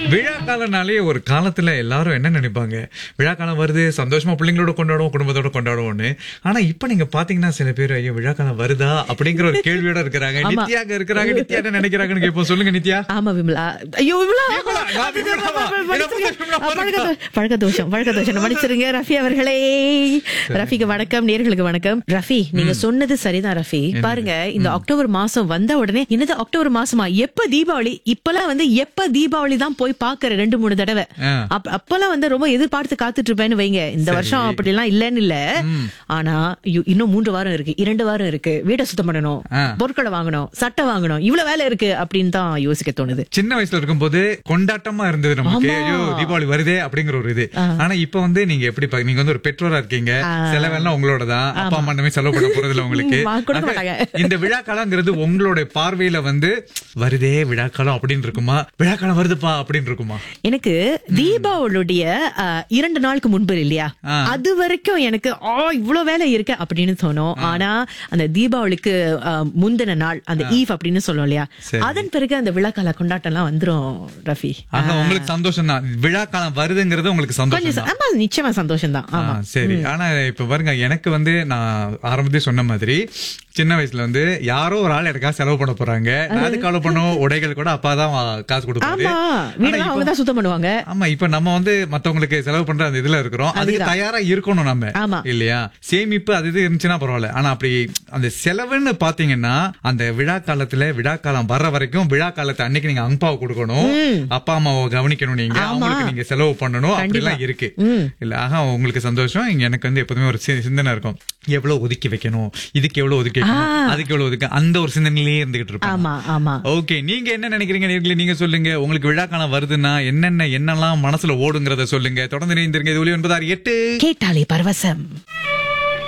விழா காலனாலே ஒரு காலத்துல எல்லாரும் என்ன நினைப்பாங்க விழா காலம் வருது சந்தோஷமா பிள்ளைங்களோட கொண்டாடுவோம் குடும்பத்தோட கொண்டாடுவோம்னு ஆனா இப்ப நீங்க பாத்தீங்கன்னா சில பேர் ஐயோ விழா காலம் வருதா அப்படிங்கிற ஒரு கேள்வியோட இருக்கிறாங்க ஆமா. நித்யாக இருக்கிறாங்க நித்யா என்ன நினைக்கிறாங்கன்னு கேட்போம் சொல்லுங்க நித்யா ஆமா விமலா ஐயோ விமலா விமலா, நான் விமலாவா? என்ன பத்தி விமலா பழக்க தோ- பழக்க தோஷம் பழக்க தோஷம் மன்னிச்சிருங்க ரஃபி அவர்களே ரஃபிக்கு வணக்கம் நேர்களுக்கு வணக்கம் ரஃபி நீங்க சொன்னது சரிதான் ரஃபி பாருங்க இந்த அக்டோபர் மாசம் வந்த உடனே என்னது அக்டோபர் மாசமா எப்ப தீபாவளி இப்பெல்லாம் வந்து எப்ப தீபாவளி தான் போய் பாக்குற ரெண்டு மூணு தடவை ஆ. அப்ப- அப்பெல்லாம் வந்து ரொம்ப எதிர்பார்த்து காத்துட்டு இருப்பேன்னு வைங்க இந்த வருஷம் அப்படி எல்லாம் இல்லன்னு இல்ல ஆனா ஐயோ, இன்னும் மூன்று வாரம் இருக்கு இரண்டு வாரம் இருக்கு வீட்டை சுத்தம் பண்ணணும் ஆ. பொருட்களை வாங்கணும் சட்டை வாங்கணும் இவ்வளவு வேலை இருக்கு அப்படின்னு தான் யோசிக்க தோணுது சின்ன வயசுல இருக்கும்போது கொண்டாட்டமா இருந்தது நமக்கு ஆமா. ஐயோ தீபாவளி வருதே அப்படிங்கிற ஒரு இது ஆனா இப்ப வந்து நீங்க எப்படி பா- நீங்க வந்து ஒரு பெற்றோரா இருக்கீங்க செலவெல்லாம் உங்களோட தான் அப்பா அம்மா இந்த மாதிரி செலவு பண்ண போறது இல்ல உங்களுக்கு ம், வா- கொடுக்க ஆக, மாட்டாங்க. இந்த விழா காலங்கிறது உங்களுடைய பார்வையில வந்து வருதே விழா காலம் அப்படின்னு இருக்குமா விழா காலம் வருதுப்பா அப்படின்னு இருக்குமா எனக்கு தீபாவளியுடைய அஹ், இரண்டு நாளுக்கு முன்பு இல்லையா ஆ. அது வரைக்கும் எனக்கு ஆ இவ்வளவு வேலை இருக்கு அப்படின்னு தோணும் ஆனா அந்த தீபாவளிக்கு அஹ், முந்தின நாள் அந்த ஈவ் அப்படின்னு சொல்லுவோம் இல்லையா சரி. அதன் பிறகு அந்த விழாக்கால கொண்டாட்டம் எல்லாம் வந்துரும் ரஃபி ஆக உங்களுக்கு சந்தோஷம் தான் விழா காலம் வருதுங்கிறது உங்களுக்கு கொஞ்சம் சந்தோஷம் ச- ஆமா நிச்சயமா சந்தோஷம் தான் ஆமா ஆ, சரி ஆனா இப்ப பாருங்க எனக்கு வந்து நான் ஆரம்பத்தே சொன்ன மாதிரி சின்ன வயசுல வந்து யாரோ ஒரு ஆள் எனக்காக செலவு பண்ண போறாங்க நான் அதுக்கு செலவு பண்ணும் உடைகள் கூட அப்பா தான் காசு கொடுப்பாரு ஆமா ஆனா வீடெல்லாம் இப்ப- அவங்க தான் சுத்தம் பண்ணுவாங்க ஆமா இப்ப நம்ம வந்து மத்தவங்களுக்கு செலவு பண்ற அந்த இதுல இருக்கிறோம் அதுக்கு தயாரா இருக்கணும் நம்ம ஆமா. இல்லையா சேமிப்பு அது இது இருந்துச்சுன்னா பரவாயில்ல ஆனா அப்படி அந்த செலவுன்னு பாத்தீங்கன்னா அந்த விழா காலத்துல விழா காலம் வர்ற வரைக்கும் விழா காலத்து அன்னைக்கு நீங்க அங்பாவை கொடுக்கணும் அப்பா அம்மாவை கவனிக்கணும் நீங்க அவங்களுக்கு நீங்க செலவு பண்ணணும் அப்படிலாம் இருக்கு இல்ல ஆக உங்களுக்கு சந்தோஷம் இங்க எனக்கு வந்து எப்போதுமே ஒரு சி- சிந்தனை இருக்கும் எவ்வளவு ஒதுக்கி வைக்கணும் இதுக்கு எவ்வளவு ஒதுக்கி வைக்கணும் அதுக்கு எவ்வளவு ஒதுக்க அந்த ஒரு சிந்தனையிலேயே இருந்துகிட்டு இருப்பேன் ஆமா ஆமா ஓகே நீங்க என்ன நினைக்கிறீங்க நேர்களே நீங்க சொல்லுங்க உங்களுக்கு விழா காலம் வருதுன்னா என்னென்ன என்னெல்லாம் மனசுல ஓடுங்கிறத சொல்லுங்க தொடர்ந்து இணைந்திருங்க இது ஒளி ஒன்பதாறு எட்டு கேட்டாலே பரவசம்